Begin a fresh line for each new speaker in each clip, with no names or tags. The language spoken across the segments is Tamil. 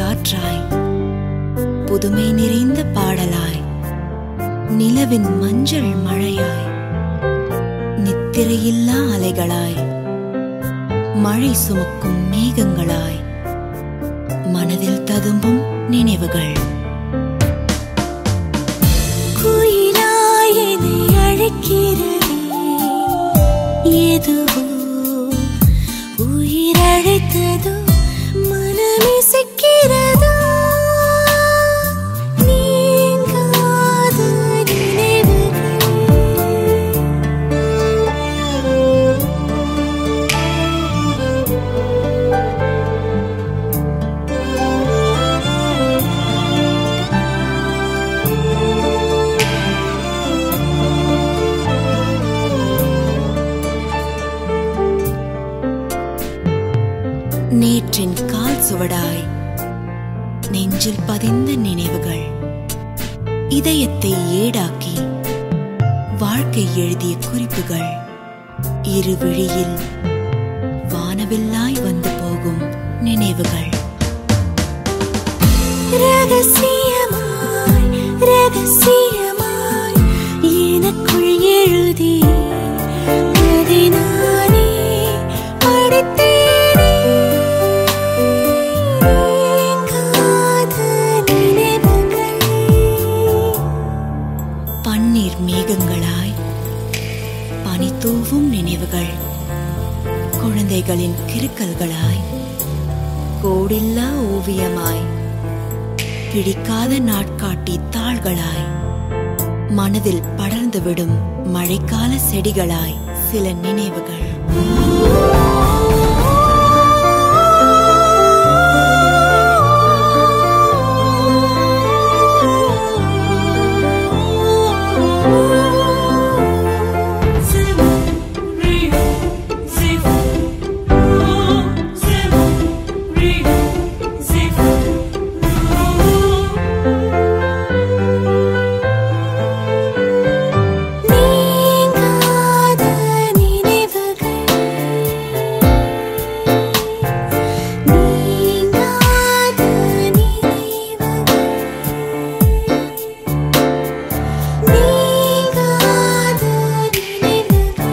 காற்றாய் புதுமை நிறைந்த பாடலாய் நிலவின் மஞ்சள் மழையாய் நித்திரையில்லா அலைகளாய் மழை சுமக்கும் மேகங்களாய் மனதில் ததும்பும் நினைவுகள்
குயிலாய் என்னை அழைக்கிறதே எதுவோ உயிரழைத்ததோ மனமிசைக்கிறதா நீங்காத நினைவுகள்
நேற்றின் கால் சுவடாய் நெஞ்சில் பதிந்த நினைவுகள் இதயத்தை ஏடாக்கி வாழ்க்கை எழுதிய குறிப்புகள் இரு விழியில் வானவில்லாய் வந்து போகும் நினைவுகள்
ரகசியமாய் ரகசியமாய் எனக்குள் எழுதி அதை நானே படித்தேனே நீங்காத நினைவுகள்
பன்னீர் மேகங்களாய் பனி தூவும் நினைவுகள் குழந்தைகளின் கிறுக்கல்களாய் கோடில்லா ஓவியமாய் பிடிக்காத நாட்காட்டி தாள்களாய் மனதில் படர்ந்துவிடும் மழைக்கால செடிகளாய் சில நினைவுகள்
நீங்காத நினைவுகள் நீங்காத நினைவுகள் நீங்காத நினைவுகள்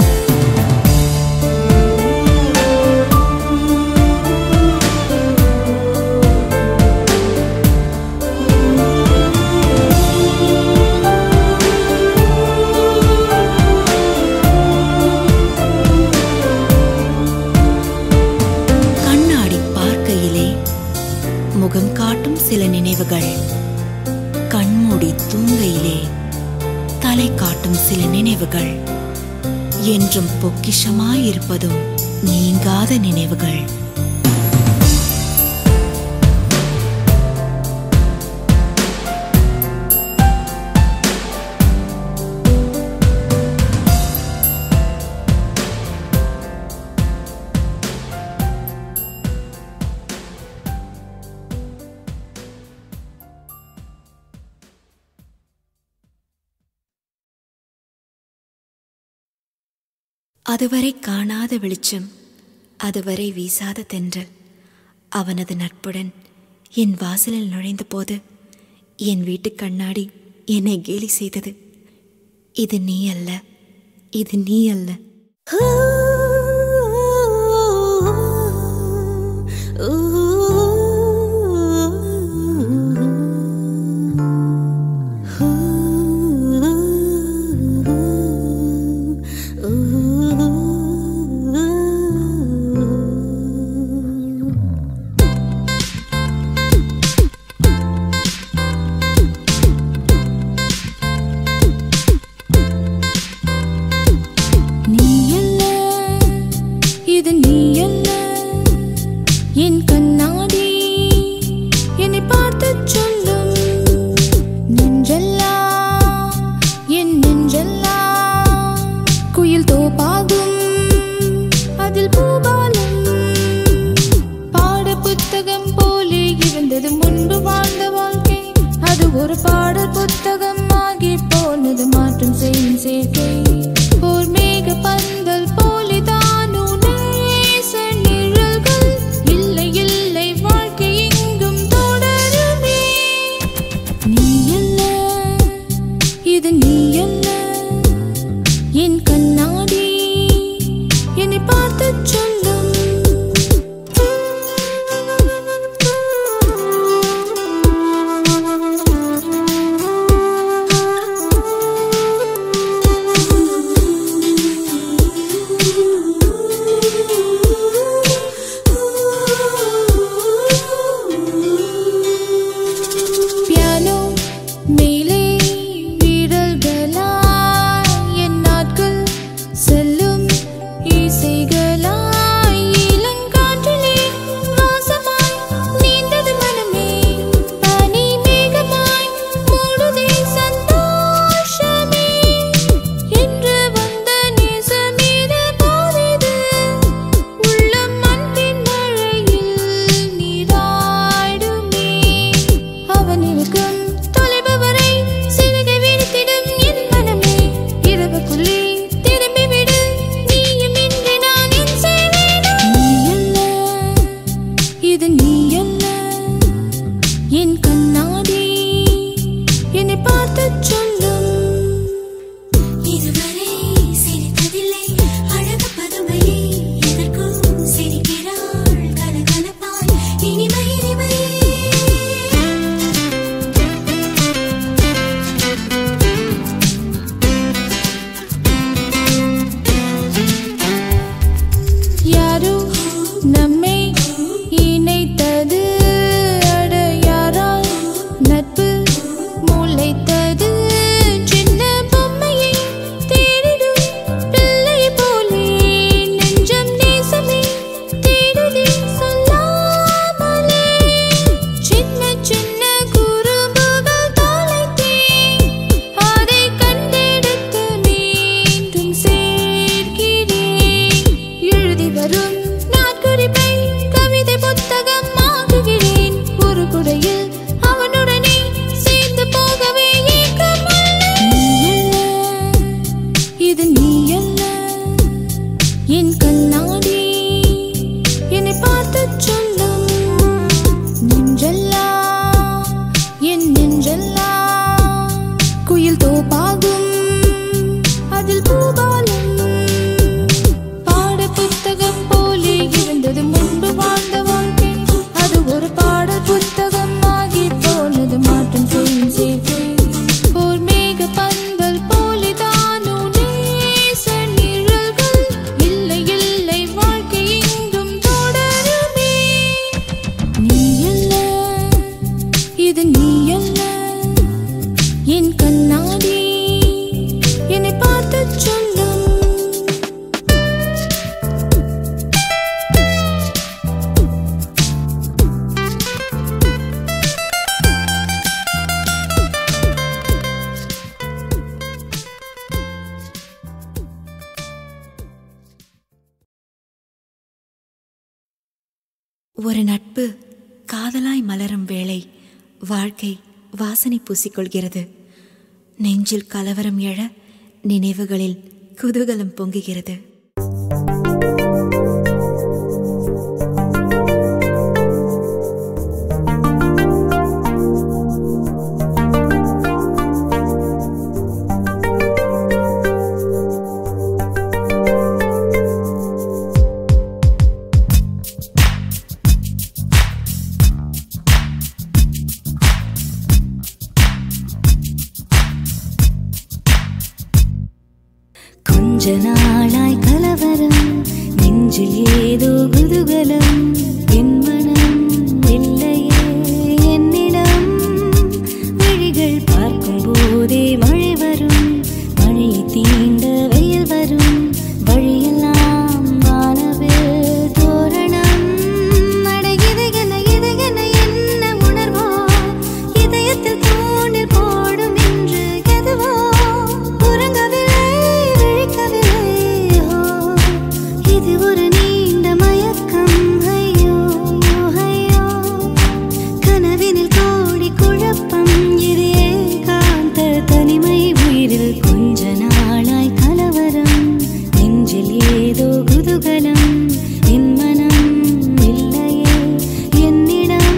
கண்ணாடி பார்க்கையிலே முகம் காட்டும் சில நினைவுகள் கண்மூடி தூங்கையிலே தலை காட்டும் சில நினைவுகள் என்றும் பொக்கிஷமாயிருப்பதும் நீங்காத நினைவுகள் அதுவரை காணாத வெளிச்சம் அதுவரை வீசாத தென்றல் அவனது நட்புடன் என் வாசலில் நுழைந்த போது என் வீட்டு கண்ணாடி என்னை கேலி செய்தது இது நீ அல்ல இது நீ அல்ல
நீ அல்ல இது நீ அல்ல என் கண்ணாடி என்னை பார்த்து சொல்லும் நெஞ்செல்லாம் என் நெஞ்செல்லாம் குயில் தோப்பாகும் அதில் பூபாலம் பாட புத்தகம் போலே இருந்தது முன்பு வாழ்ந்த வாழ்க்கை அது ஒரு பாடல் புத்தகம் ஆகி போனது மாற்றம் செய்யும் சேர்க்கை ஓர் மேக பந்தல் போலிதானோ நேச நிழல்கள் இல்லை இல்லை வாழ்க்கை எங்கும் என் கண்ணாடி என்னை பார்த்து சொல்லும்
இதுவரை சிரித்ததில்லை அழகு பதுமையே எதற்கும் சிரிக்கிறாள் கலகலப்பாய் இனிமை இனிமை
யாரோ நம்மை இணைத்தது அட யாரால் நட்பு முளைத்தது சின்ன பொம்மையை தேடிடும் பிள்ளை போலே நெஞ்சம் நேசமே தேடுதே சொல்லாமலே சின்ன சின்ன குறும்புகள் தொலைத்தேன் அதை கண்டெடுத்து மீண்டும் சேர்க்கிறேன் எழுதி வரும் நாட்குறிப்பை கவிதை புத்தகம் ஆக்குகிறேன் ஒரு குடையில் அவனுடனே சேர்ந்து போகவே ஏக்கமல்ல இது நீ அல்ல என் கண்ணாடி என்னை பார்த்து சொல்லும் நெஞ்செல்லாம் என் நெஞ்செல்லாம் குயில் தோப்பாகும் அதில் பூபாலம் பாட புத்தகம் போலே இருந்தது முன்பு வாழ்ந்த வாழ்க்கை அது ஒரு பாடல் புத்தகம் ஆகி போனது மாற்றம் செய்யும் சேர்க்கை ஓர் மேக பண்பல் போலிதானோ நேச நிழல்கள் இல்லை இல்லை வாழ்க்கை எங்கும் தொடருமே நீ அல்ல இது நீ அல்ல என் கண்ணாடி என்னை பார்த்து சொல்லும்
ஒரு நட்பு காதலாய் மலரும் வேளை வாழ்க்கை வாசனை பூசிக்கொள்கிறது நெஞ்சில் கலவரம் எழ நினைவுகளில் குதூகலம் பொங்குகிறது
கொஞ்ச நாளாய் கலவரம் நெஞ்சில் ஏதோ குதூகலம் என் மனம் இல்லையே என்னிடம் வழிகள் பார்க்கும் போதே மழை வரும் மழையை தீண்ட வெயில் வரும் வழியெல்லாம் வானவில் தோரணம் அட இது என்ன இது என்ன என்ன உணர்வோ இதயத்தில் தூண்டில் போடும் என்று எதுவோ உறங்கவில்லை விழிக்கவில்லை ஓ இது ஒரு நீண்ட மயக்கம் ஐயோ ஐயோ கனவினில் கோடி குழப்பம் இது ஏகாந்த தனிமை உயிரில் கொஞ்ச நாளாய் கலவரம் நெஞ்சில் ஏதோ குதூகலம் என் மனம் இல்லையே என்னிடம்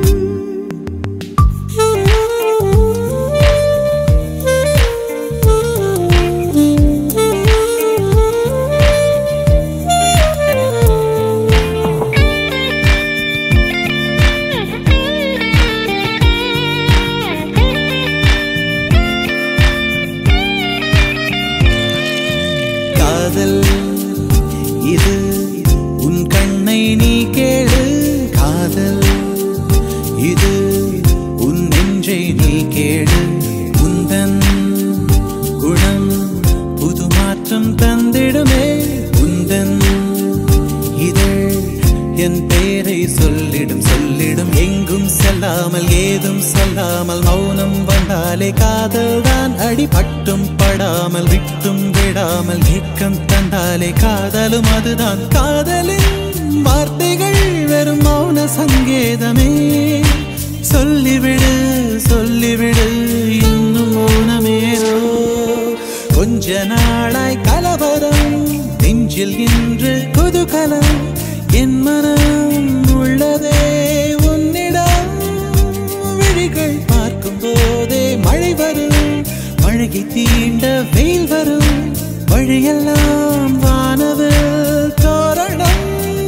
காதல் இது உன் கண்ணை நீ கேளு காதல் இது உன் நெஞ்சை நீ கேளு உந்தன் குணம் புது மாற்றம் தந்திடுமே உந்தன் இதழ் என் பெயரை சொல்லிடும் சொல்லிடும் எங்கும் செல்லாமல் ஏதும் சொல்லாமல் மௌனம் வந்தாலே காதல் தான் அடிபட்டும் படாமல் விட்டும் விடாமல் ஏக்கம் தந்தாலே காதலும் அதுதான் காதலின் வார்த்தைகள் வெறும் மௌன சங்கேதமே சொல்லிவிடு சொல்லிவிடு இன்னும் மௌனமேனோ கொஞ்ச நாளாய் கலவரம் நெஞ்சில் இன்று குதூகலம் என் மனம் உள்ளதே உன்னிடம் அழகி தீண்ட வெயில் வரும் வழியெல்லாம் வானவில் தோரணம்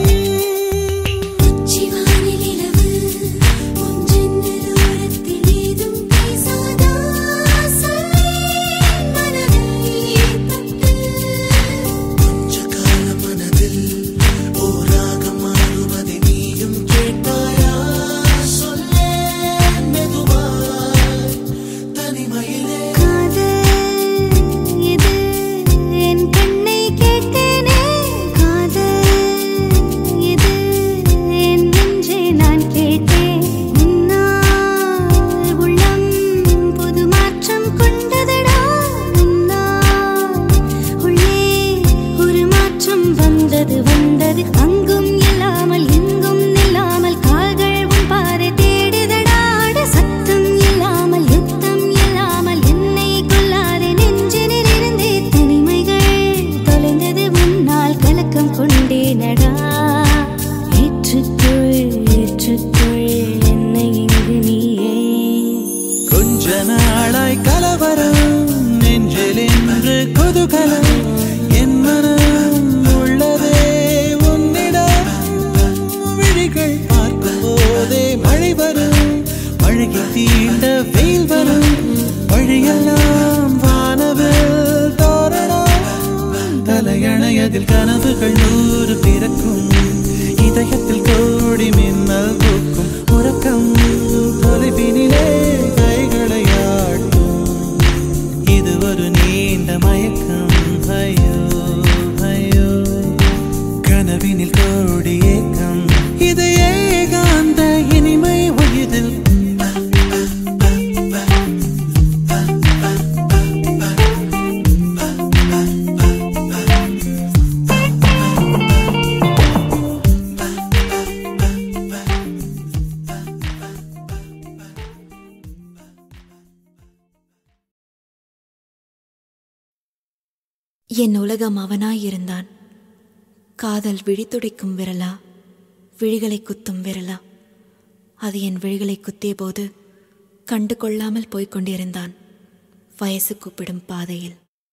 உச்சிவானில் நிலவு உன் ஜன்னல் ஓரத்தில் ஏதும் பேசாதா சொல்லேன் மனதை தொட்டு
கொஞ்ச கால மனதில் ஓராக மாறுவதை நீயும் கேட்டாயா சொல்லேன் மெதுவாய் தனிமையிலே
காதல் இது என் கண்ணை கேட்டேனே காதல் இது என் நெஞ்சை நான் கேட்டேன் உன்னால் உள்ளம் புது மாற்றம் கொண்டதடா உன்னால் உள்ளே ஒரு மாற்றம் வந்தது வந்தது அங்கும் இல்லாமல் இங்கும் நில்லாமல் கால்கள் உன் பாதை தேடுதடா அட சத்தம் இல்லாமல் யுத்தம் இல்லாமல் என்னை கொல்லாதே நெஞ்சினில் இருந்தே தனிமைகள் தொலைந்தது முன்னால் கலக்கம் கொண்டேனடா ஏற்றுக்கொள் ஏற்றுக்கொள் என்னை இங்கு நீயே
கொஞ்ச நாளாய் கலவரம் நெஞ்சில் என்று குதூகலம் என் மனம் உள்ளதே உன்னிடம் விழிகள் பார்க்கும் போதே மழை வரும் மழைக்கு தீண்ட வெயில் வரும் வழியெல்லாம் வானவில் தோரணம் தலையணையதில் கனவுகள் நூறு பிறக்கும் இதயத்தில் கோடி மின்னல் பூக்கும் உறக்கம் தொலைவினிலே கைகளை ஆட்டும் இது ஒரு நீண்ட மயக்கம் ஐயோ ஐயோ கனவினில் கோடி ஏக்கம் இது ஏகாந்த இனிமை வயதில்
என் உலகம் அவனாயிருந்தான் காதல் விழித்துடைக்கும் விரலா விழிகளை குத்தும் விரலா அது என் விழிகளை குத்திய போது கண்டு கொள்ளாமல் போய்க் கொண்டிருந்தான் வயசு கூப்பிடும் பாதையில்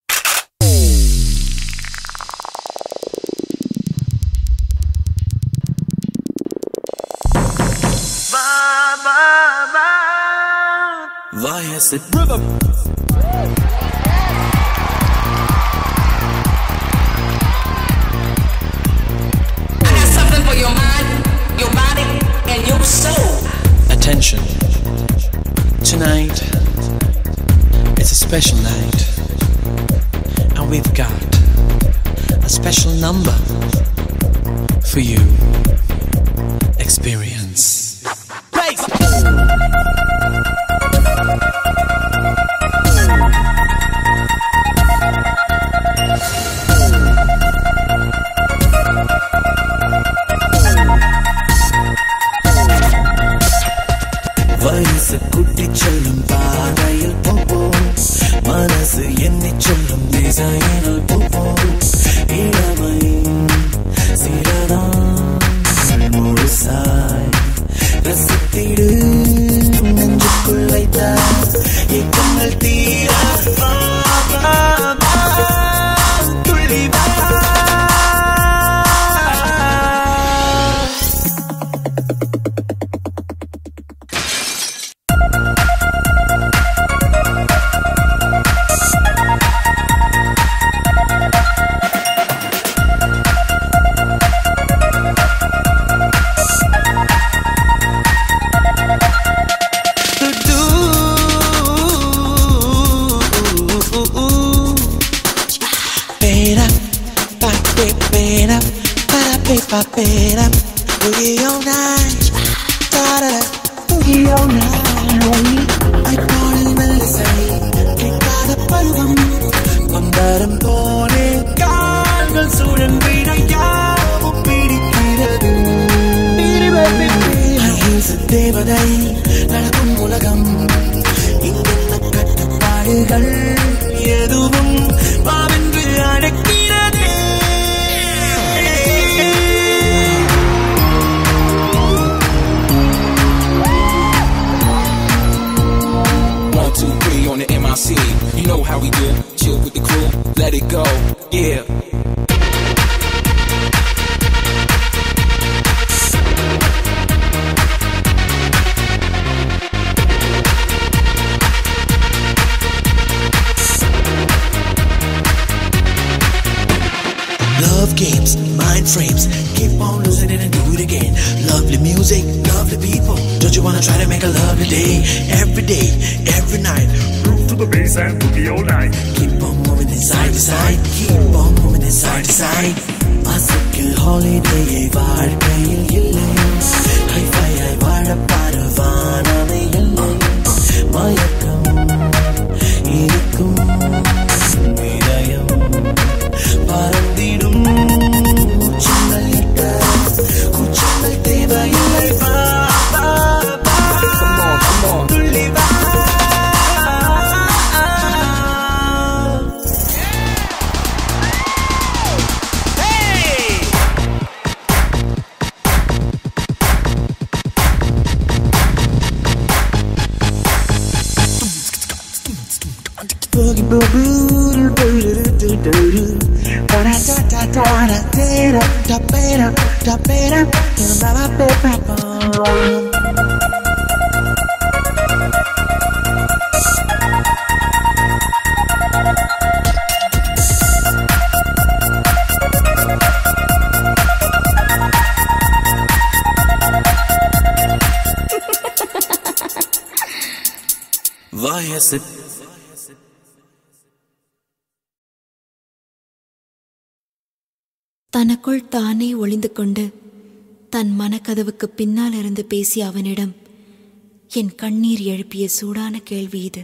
வயசு rhythm
I got something for your mind, your body, and your soul.
Attention. Tonight, it's a special night. And we've got a special number for you. Experience.
வயசு குட்டி சொல்லும் பாதையில் போப்போம் மனசு என்னை சொல்லும் திசையினில் போப்போம் இளமை சிறதான் முழுசாய் ரசித்திடு நெஞ்சுக்குள் வைத்தார் ஏக்கங்கள் தீர வா, வா, வா, துள்ளி வா.
Pera, pa, pe, pera, para, pe, pa, pera. Boogie all night. Da-da-da. Boogie all night.
அப்பாடல் மெல்லிசை கேட்காத பருவம் கொண்டாடம் போனே கால்கள் சூழன் விட யாவும் பிடிக்கிறது அஹிம்சை தேவதை நடக்கும் உலகம் இங்கென்ன கட்டுப்பாடுகள் எதுவும் பாவென்று அடக்கிறது
One, two, three on the MIC. You know how we do. Chill with the crew, let it go. Yeah.
Love games, mind frames. Keep on losing it and do it again. Lovely music, lovely people. Don't you wanna try to make a lovely day? Every day, every night. Move to the bass and boogie all night. Keep on moving inside to side. Keep on moving inside to side. மாசுக்கு ஹாலிடேயை வாழ்க்கையில் இல்லை ஹைஃபையாய் வாழ பாடுவானவை இல்லை மயக்கம் இருக்கும் இதயம் பறந்திடும் உச்சங்கள் இட்ட உச்சங்கள் தேவையில்லை வா, வா, வா. துள்ளி வா. Boogie boo boo doo doo doo doo doo. Da da da da da da da da da da da da da da da da. வயசு
தனக்குள் தானே ஒளிந்து கொண்டு தன் மனக்கதவுக்கு பின்னால் இருந்து பேசிய அவனிடம் என் கண்ணீர் எழுப்பிய சூடான கேள்வி இது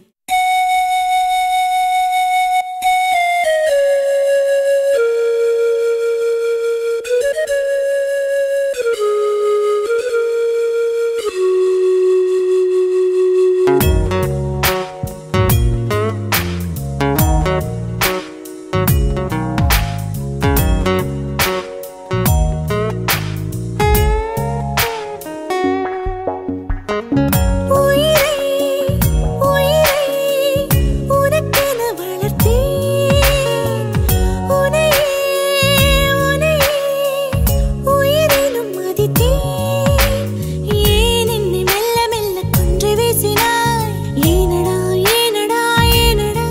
உயிரை உயிரை உனக்கென வளர்த்தேன் உனையே உனையே உயிரினும் மதித்தேன் ஏன் என்னை மெல்ல மெல்ல கொன்று வீசினாய் ஏனடா ஏனடா ஏனடா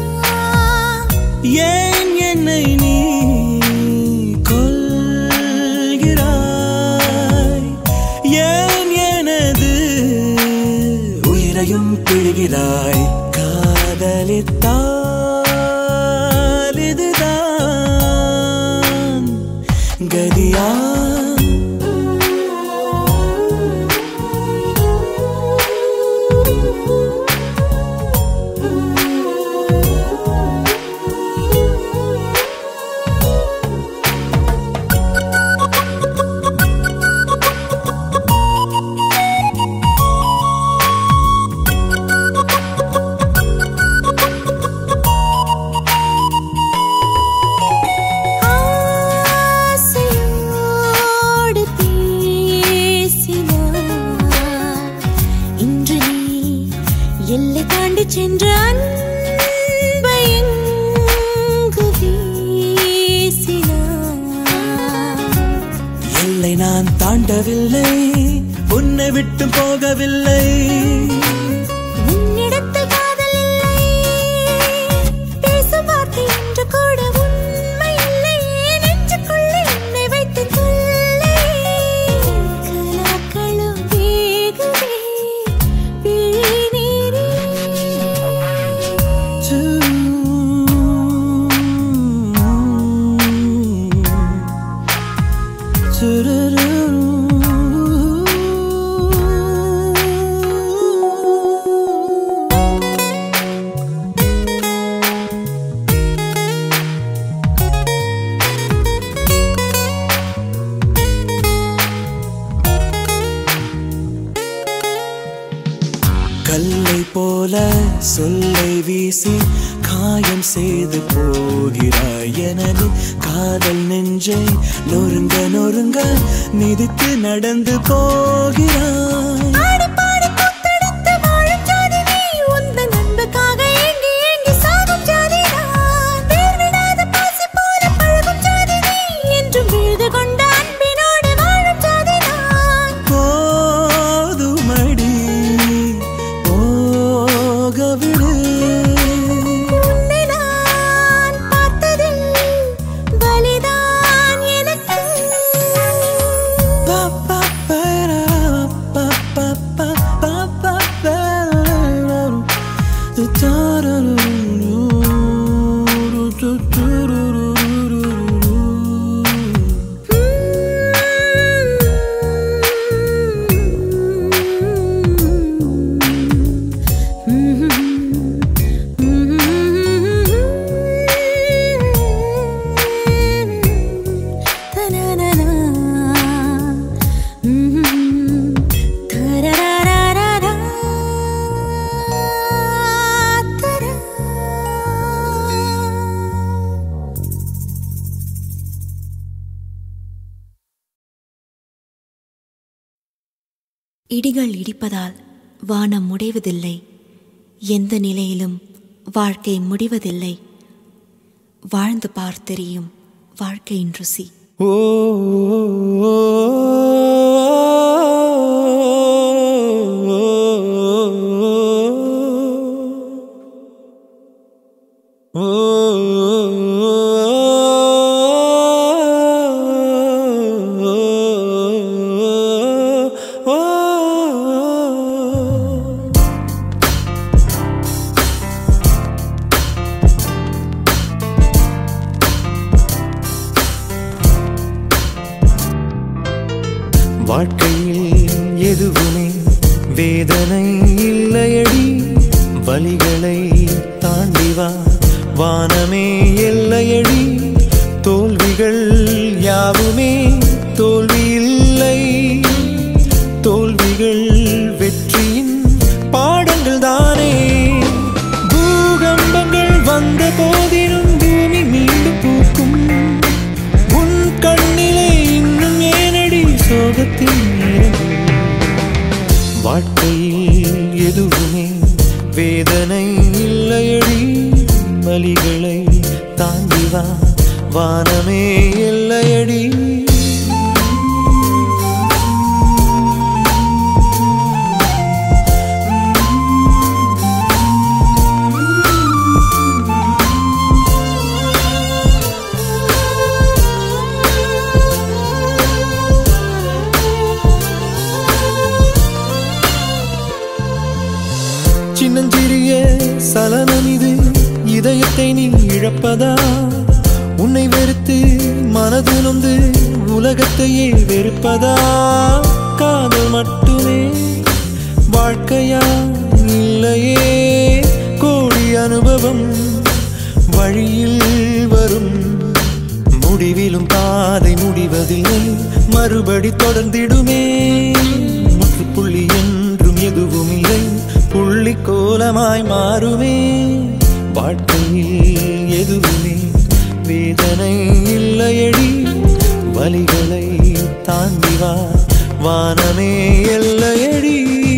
ஏன் என்னை நீ கொள்கிறாய் ஏன் எனது உயிரையும் பிழிகிறாய் காதலித்தால் இதுதான் கதியா
ஆசையோடு பேசினாய் இன்று நீ எல்லை தாண்டி சென்ற அன்பை எங்கு வீசினாய்
எல்லை நான் தாண்டவில்லை உன்னை விட்டு போகவில்லை
உன்னிடத்தில் காதல் இல்லை பேசும் வார்த்தை என்று கூட உண்மை இல்லை நெஞ்சுக்குள்ளே என்னை வைத்து கொள்ளை கலாக்களும் வேகுதே விழி
கல்லை போல சொல்லை வீசி காயம் செய்து போகிறாய் எனது காதல் நெஞ்சை நொறுங்க நொறுங்க மிதித்து நடந்து போகிறாய்
ஆடி பாடி கூத்தடித்து வாழும் ஜாதி நீ உந்தன் அன்புக்காக ஏங்கி ஏங்கி சாகும் ஜாதி
இடிகள் இடிப்பதால் வானம் உடைவதில்லை எந்த நிலையிலும் வாழ்க்கை முடிவதில்லை வாழ்ந்து பார் தெரியும் வாழ்க்கையின் ருசி
ஓ வாழ்க்கையில் எதுவுமே வேதனை இல்லையடி வலிகளை தாண்டி வா வானமே எல்லையடி தோல்விகள் யாவுமே தோல்வி இல்லை தோல்விகள் வெற்றியின் பாடங்கள் தானே பூகம்பங்கள் வந்த போதிலும் பூமி மீண்டும் பூக்கும் உன் கண்ணிலே இன்னும் ஏனடி சோகத்தின் நேரம் வாழ்க்கையில் எதுவுமே வேதனை இல்லையடி வலிகளை தாண்டி வா வானமே எல்லையடி சின்னஞ்சிறிய சலனம் இது இதயத்தை நீ இழப்பதா உன்னை வெறுத்து மனது நொந்து உலகத்தையே வெறுப்பதா காதல் மட்டுமே வாழ்க்கையா இல்லையே கோடி அனுபவம் வழியில் வரும் முடிவிலும் பாதை முடிவதில்லை மறுபடி தொடர்ந்திடுமே முற்றுப்புள்ளி என்றும் எதுவும் இல்லை புள்ளி கோலமாய் மாறுமே வாழ்க்கையில் எதுவுமே வேதனை இல்லையடி வலிகளை தாண்டி வா வானமே எல்லையடி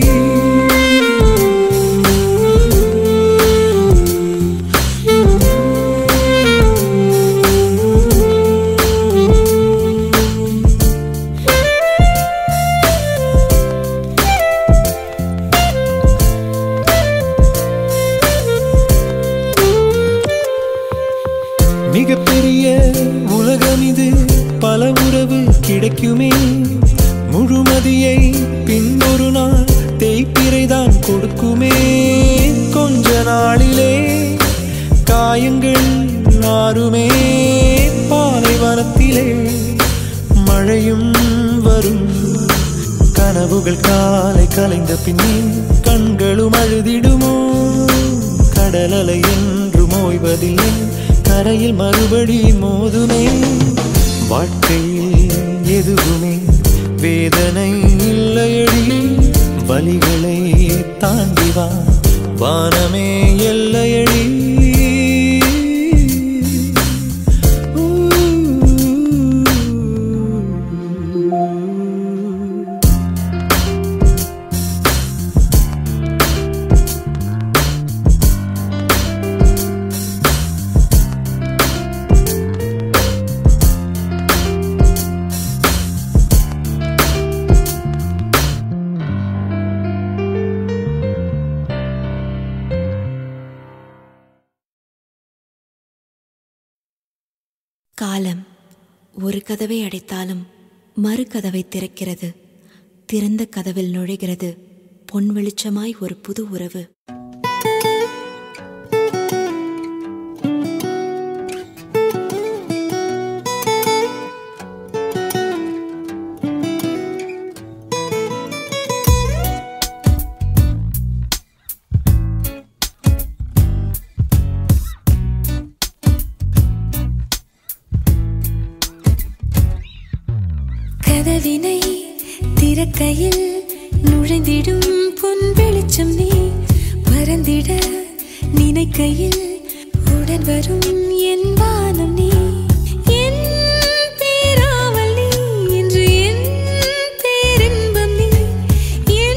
மிகப்பெரிய உலகம் இது பல உறவு கிடைக்குமே முழுமதியை பின்னொரு நாள் தேய்பிரைதான் கொடுக்குமே கொஞ்ச நாளிலே காயங்கள் ஆறுமே பாலைவனத்திலே மழையும் வரும் கனவுகள் காலை கலைந்த பின்னே கண்களும் அழுதிடுமோ கடல் அலை என்றும் ஓய்வதில்லை கரையில் மறுபடி மோதுமே வாழ்க்கையில் எதுவுமே வேதனை இல்லையடி வலிகளை தாண்டி வா வானமே எல்லையடி
காலம் ஒரு கதவை அடைத்தாலும் மறு கதவை திறக்கிறது திறந்த கதவில் நுழைகிறது பொன் வெளிச்சமாய் ஒரு புது உறவு
கதவினை திறக்கையில் நுழைந்திடும் பொன் வெளிச்சம் நீ மறந்திட நினைக்கையில் உடன் வரும் என் வானம் நீ என் பேராவல் நீ என்று என் பேரின்பம் நீ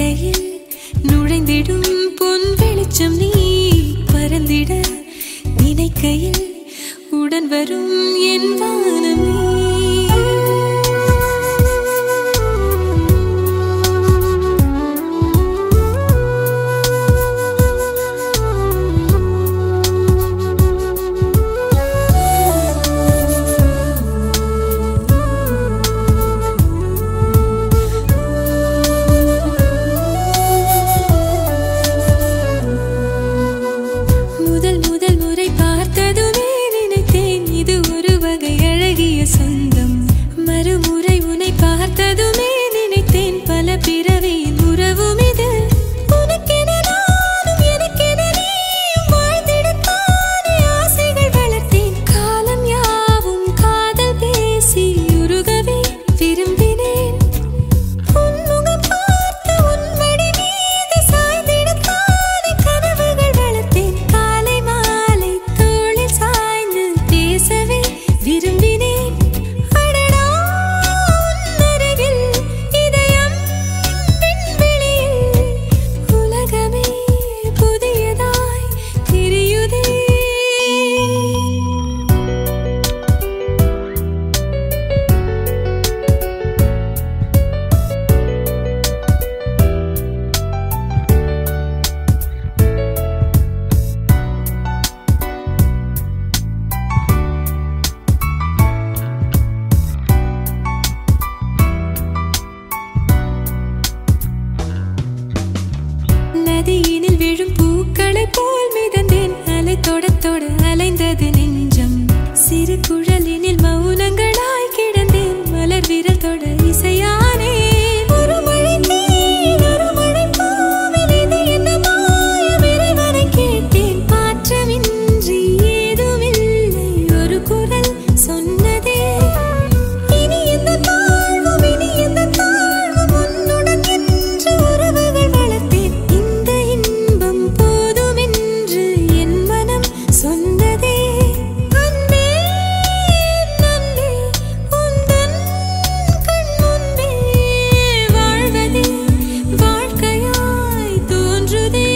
திறக்கையில் நுழைந்திடும் பொன் வெளிச்சம் நீ பறந்திட நினைக்கையில் உடன் வரும் என் வானம் நீ முதல் முதல் முறை பார்த்ததுமே நினைத்தேன் இது ஒரு வகை அழகிய சொந்தம் மறுமுறை உன்னை பார்த்ததுமே நினைத்தேன் பல பிறவியின் உறவும் இது உனக்கென நானும் எனக்கென நீயும் வாழ்ந்திடத்தானே ஆசைகள் வளர்த்தேன் காலம் யாவும் காதல் பேசி உருகவே விரும்பினேன் உன்முகம் பார்த்து உன் மடி மீது சாய்ந்திடத்தானே கனவுகள் வளர்த்தேன் காலை மாலை தோளில் சாய்ந்து பேசவே விரும்பினேன் அடடா உன் அருகில் இதயம் விண்வெளியில் உலகமே புதியதாய் தெரியுதே நதியினில் விழும் பூக்களைப் போல் மிதந்தேன் அலை தொட தொட அலைந்தது நெஞ்சம் சிறு குழலினில் மௌனங்களாய் கிடந்தேன் மலர் விரல் தொட இசையானே ஒரு மழை தேன், ஒரு மழை பூவில் இது என்ன மாயம் இறைவனை கேட்டேன் மாற்றமின்றி ஏதுமில்லை ஒரு குரல் சொன்னதே இனி எந்த தாழ்வும் இனி எந்த தாழ்வும் உன்னுடன் என்று உறவுகள் வளர்த்தேன் இந்த இன்பம் போதும் என்று என் மனம் சொன்னதே அன்பே நன்பே உந்தன் கண் முன்பே வாழ்வதே வாழ்க்கையாய் தோன்றுதே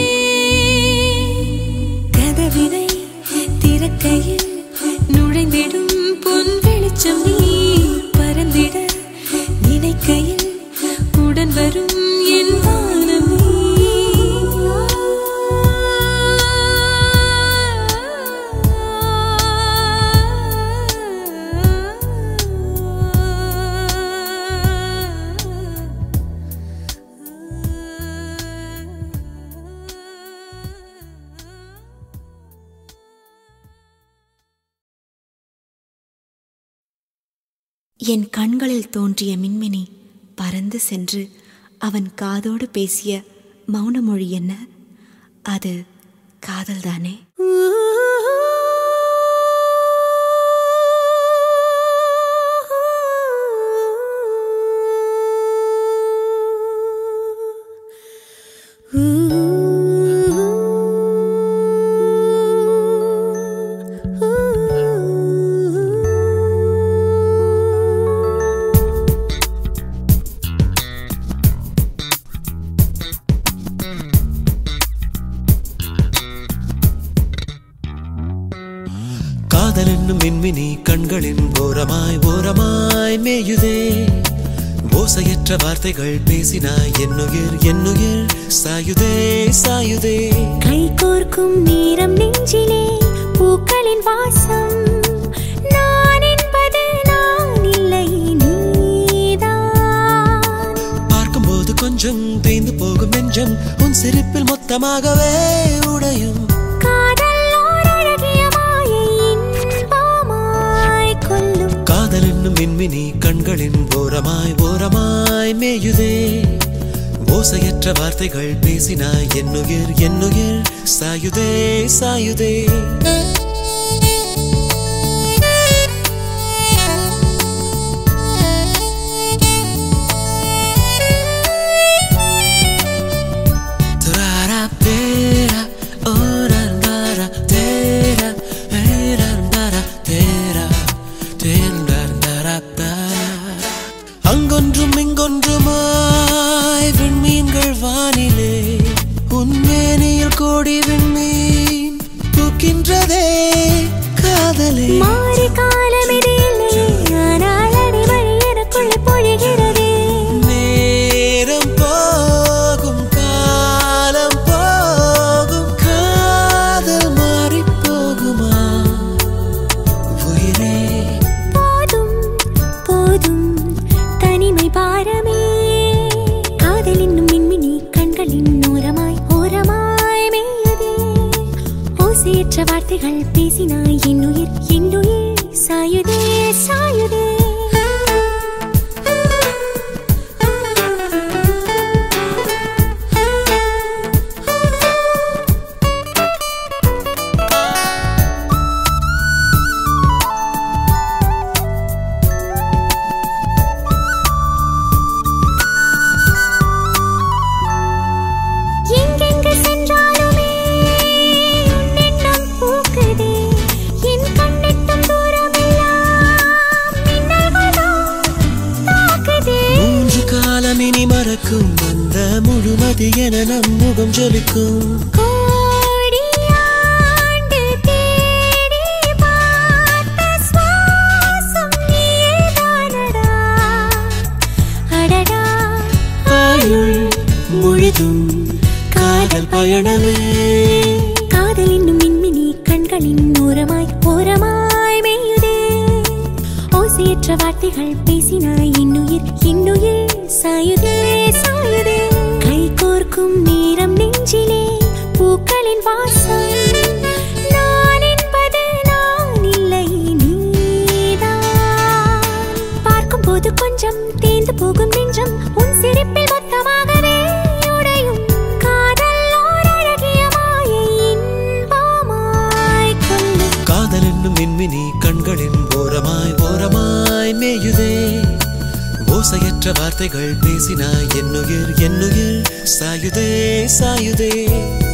கதவினை திறக்கையில் நுழைந்திடும் பொன் வெளிச்சம் நீ பறந்திட நினைக்கையில் உடன் வரும் என் வானம்
என் கண்களில் தோன்றிய மின்மினி பறந்து சென்று அவன் காதோடு பேசிய மௌன மொழி என்ன அது காதல்தானே
காதல் என்னும் மின்மினி கண்களின் ஓரமாய் ஓரமாய் மேயுதே ஓசையற்ற வார்த்தைகள் பேசினாய் என்னுயிர் என்னுயிர் சாயுதே சாயுதே
கை கோர்க்கும் நேரம் நெஞ்சிலே பூக்களின் வாசம் நான் என்பது நான் இல்லை நீதான்
பார்க்கும்போது கொஞ்சம் தேய்ந்து போகும் நெஞ்சம் உன் சிரிப்பில் மொத்தமாகவே உடையும்
காதல் ஓர் அழகிய மாயை இன்பமாய் கொல்லும்
காதல் என்னும் மின்மினி கண்களின் ஓரமாய் ஓரமாய் மேயுதே ஓசையற்ற வார்த்தைகள் பேசினாய் என்னுயிர் என்னுயிர் சாயுதே சாயுதே Tarara, tera, ora, rara, tera, era, rara, tera, tera, rara, rara. அங்கொன்றும் இங்கொன்றுமாய் விண்மீன்கள் வாய் கோடி விண்மீன் பூக்கின்றதே காதலே
மாறி காலம் இது இல்லையே ஆனால் அடிமழை எனக்குள்ளே பொழிகிறதே
நேரம் போகும் காலம் போகும் காதல் மாறி போகுமா உயிரே
போதும் போதும் தனிமை பாரமே காதல் என்னும் மின்மினி கண்களின் ஓரமாய் ஓரமாய் மேயுதே ஓசையற்ற வார்த்தைகள் பேசினாய் என் உயிர் என் உயிர் சாயுதே சாயுதே எங்கெங்கு சென்றாலுமே உன் எண்ணம் பூக்குதே என் கண்ணெட்டும் தூரமெல்லாம் மின்னல்கள்தான் தாக்குதே
மூன்று காலம் இனி மறக்கும் அந்த முழுமதி என நம் முகம் ஜொலிக்கும்
கோடி ஆண்டு தேடி பார்த்த சுவாசம் நீதானடா அடடா
ஆயுள் முழுதும் காதல் பயணமே
காதல் என்னும் மின்மினி கண்களின் ஓரமாய் ஓரமாய் மேயுதே ஓசையற்ற வார்த்தைகள் பேசினாய் என்னுயிர் என்னுயிர் சாயுதே சாயுதே கை கோர்க்கும் நேரம் நெஞ்சிலே பூக்களின் வாசம் நான் என்பது நான் இல்லை நீதான் பார்க்கும் போது கொஞ்சம் தேய்ந்து போகும் நெஞ்சம் உன் சிரிப்பில் மொத்தமாகவே உடையும் காதல் ஓர் அழகிய மாயை இன்பமாய் கொள்ளும்
காதல் என்னும் மின்மினி கண்களின் ஓரமாய் ஓரமாய் மேயுதே ஓசையற்ற வார்த்தைகள் பேசினாய் என்னுயிர் என்னுயிர் சாயுதே சாயுதே